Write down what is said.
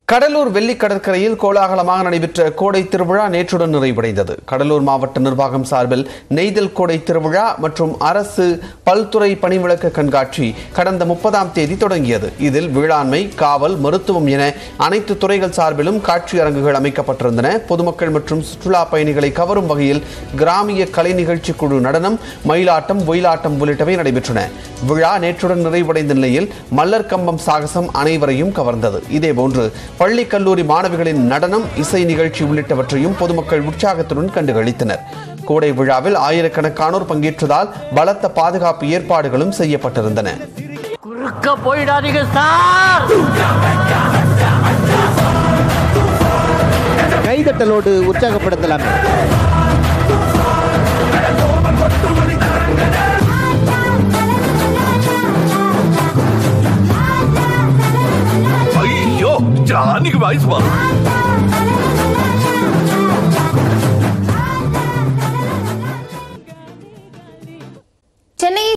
கடலூர் வெள்ளி கடற்கரையில் கோலாகலமாக நடைபெற்ற கோடை திருவிழா நேற்றுடன் நிறைவடைந்தது கடலூர் மாவட்ட நிர்வாகம் சார்பில் நெய்தல் கோடை திருவிழா மற்றும் அரசு பல்துறை பணிவிளக்க கண்காட்சி கடந்த முப்பதாம் தேதி தொடங்கியது இதில் வேளாண்மை காவல் மருத்துவம் என அனைத்து துறைகள் சார்பிலும் காட்சி அரங்குகள் அமைக்கப்பட்டிருந்தன பொதுமக்கள் மற்றும் சுற்றுலா பயணிகளை கவரும் வகையில் கிராமிய கலை நிகழ்ச்சி குழு நடனம் மயிலாட்டம் ஒயிலாட்டம் உள்ளிட்டவை நடைபெற்றன விழா நேற்றுடன் நிறைவடைந்த நிலையில் மல்லர் கம்பம் சாகசம் அனைவரையும் கவர்ந்தது இதேபோன்று பள்ளி கல்லூரி மாணவிகளின் நடனம் இசை நிகழ்ச்சி உள்ளிட்டவற்றையும் பொதுமக்கள் உற்சாகத்துடன் கண்டுகளித்தனர் கோடை விழாவில் ஆயிரக்கணக்கானோர் பங்கேற்றதால் பலத்த பாதுகாப்பு ஏற்பாடுகளும் செய்யப்பட்டிருந்தன குறுக்க போயிடாதீங்க சார் கைதட்டலோடு உற்சாகப்படுத்தலாமே ஐயோ ஜானிக்கு வாய்ஸ் வா சென்னையை